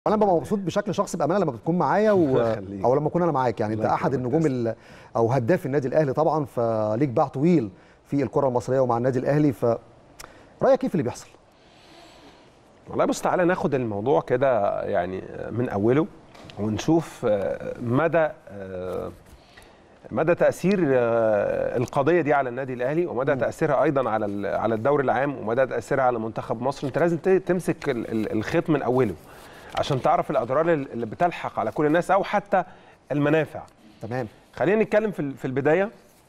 انا ببقى مبسوط بشكل شخصي بامانه لما بتكون معايا و... الله يخليك. او لما اكون انا معاك يعني انت الله احد يكرمك النجوم يا ال... او هداف النادي الاهلي طبعا فليك باع طويل في الكره المصريه ومع النادي الاهلي ف رايك ايه في اللي بيحصل والله بص تعالى ناخد الموضوع كده يعني من اوله ونشوف آه، مدى آه، مدى تاثير آه، القضيه دي على النادي الاهلي ومدى تاثيرها ايضا على ال- على الدوري العام ومدى تاثيرها على منتخب مصر انت لازم ت- تمسك ال- ال- الخيط من اوله عشان تعرف الاضرار اللي بتلحق على كل الناس او حتى المنافع تمام خلينا نتكلم في ال- في البدايه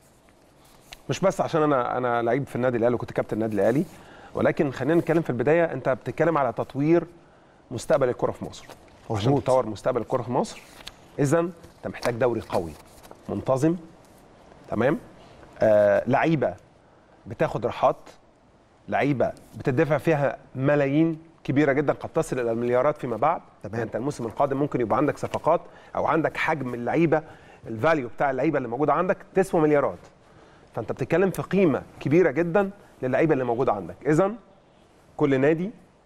مش بس عشان انا انا لعيب في النادي الاهلي وكنت كابتن النادي الاهلي ولكن خلينا نتكلم في البدايه انت بتتكلم على تطوير مستقبل الكره في مصر عشان مظبوط. تطور مستقبل الكره في مصر اذا انت محتاج دوري قوي منتظم تمام آه لعيبه بتاخد راحات لعيبه بتدفع فيها ملايين كبيره جدا قد تصل الى المليارات فيما بعد تمام. يعني انت الموسم القادم ممكن يبقى عندك صفقات او عندك حجم اللعيبه الفاليو بتاع اللعيبه اللي موجوده عندك تسوى مليارات فانت بتتكلم في قيمه كبيره جدا للعيبه اللي موجوده عندك اذا كل نادي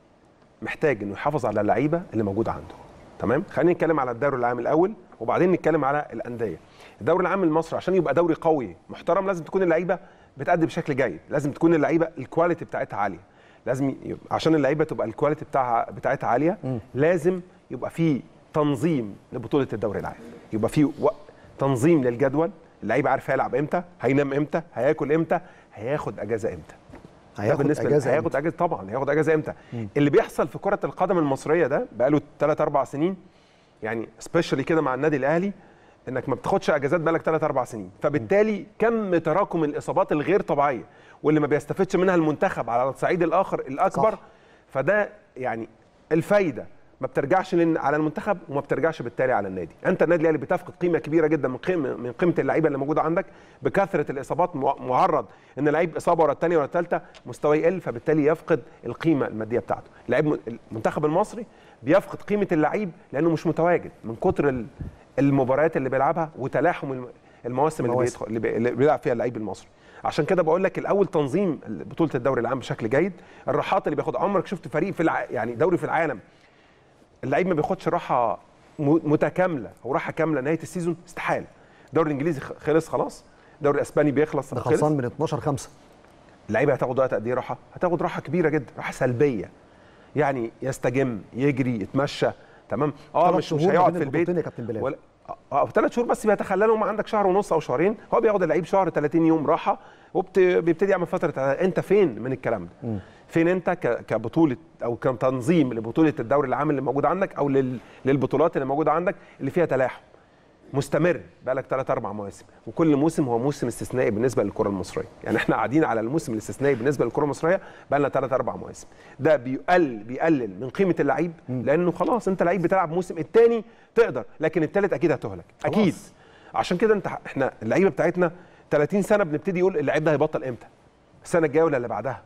محتاج انه يحافظ على اللعيبه اللي موجوده عنده تمام خلينا نتكلم على الدوري العام الاول وبعدين نتكلم على الانديه الدوري العام المصري عشان يبقى دوري قوي محترم لازم تكون اللعيبه بتأدي بشكل جيد لازم تكون اللعيبه الكواليتي بتاعتها عاليه لازم يبقى عشان اللعيبه تبقى الكواليتي بتاعها بتاعتها عاليه لازم يبقى في تنظيم لبطوله الدوري العام يبقى في و... تنظيم للجدول اللعيب عارف هيلعب امتى هينام امتى هياكل امتى هياخد اجازه امتى ده هياخد بالنسبه اجازه هياخد إمتى؟ اجازه طبعا هياخد اجازه امتى اللي بيحصل في كره القدم المصريه ده بقاله 3 4 سنين يعني سبيشالي كده مع النادي الاهلي انك ما بتاخدش اجازات بقالك 3 4 سنين فبالتالي كم تراكم الاصابات الغير طبيعيه واللي ما بيستفدش منها المنتخب على الصعيد الاخر الاكبر صح. فده يعني الفايده ما بترجعش لن- على المنتخب وما بترجعش بالتالي على النادي انت النادي الاهلي بتفقد قيمه كبيره جدا من قيمه من قيمه اللعيبه اللي موجوده عندك بكثره الاصابات مع- معرض ان لعيب اصابه ورا الثانيه ورا الثالثه مستواه يقل فبالتالي يفقد القيمه الماديه بتاعته لعيب م- المنتخب المصري بيفقد قيمه اللعيب لانه مش متواجد من كتر ال- المباريات اللي بيلعبها وتلاحم الم- المواسم اللي, المواسم. بيدخل اللي بي- اللي بيلعب فيها اللعيب المصري عشان كده بقول لك الاول تنظيم بطوله الدوري العام بشكل جيد الراحات اللي بياخد عمرك شفت فريق في الع... يعني دوري في العالم اللعيب ما بياخدش راحه م- متكامله او راحه كامله نهايه السيزون استحاله الدوري الانجليزي خ- خلص خلاص الدوري الاسباني بيخلص ده خلص خلصان من 12 5 اللعيبه هتاخد وقت قد ايه راحه هتاخد راحه كبيره جدا راحه سلبيه يعني يستجم يجري يتمشى تمام اه ثلاث مش مش شهور ما هيقعد بين في البيت البطولتين يا كابتن بلال. ولا اه في ثلاث شهور بس بيتخللهم عندك شهر ونص او شهرين هو بياخد اللعيب شهر 30 يوم راحه وبيبتدي يعمل فتره انت فين من الكلام ده فين انت ك- كبطوله او كتنظيم لبطوله الدوري العام اللي موجوده عندك او لل- للبطولات اللي موجوده عندك اللي فيها تلاحم مستمر بقالك ثلاث اربع مواسم وكل موسم هو موسم استثنائي بالنسبه للكره المصريه يعني احنا قاعدين على الموسم الاستثنائي بالنسبه للكره المصريه بقالنا ثلاث اربع مواسم ده بيقل بيقلل من قيمه اللعيب لانه خلاص انت لعيب بتلعب موسم الثاني تقدر لكن الثالث اكيد هتهلك اكيد عشان كده انت احنا اللعيبه بتاعتنا 30 سنه بنبتدي يقول اللعيب ده هيبطل امتى السنه الجايه ولا اللي بعدها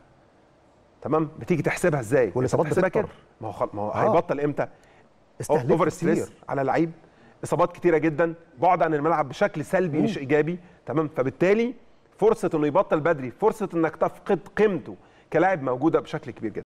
تمام بتيجي تحسبها ازاي والإصابات أنت بتحسبها بتكتر. كده ما هو خل... ما هو آه. هيبطل امتى استهلكت اوفر كتير. ستريس على لعيب اصابات كتيره جدا بعد عن الملعب بشكل سلبي مش ايجابي تمام فبالتالي فرصه انه يبطل بدري فرصه انك تفقد قيمته كلاعب موجوده بشكل كبير جدا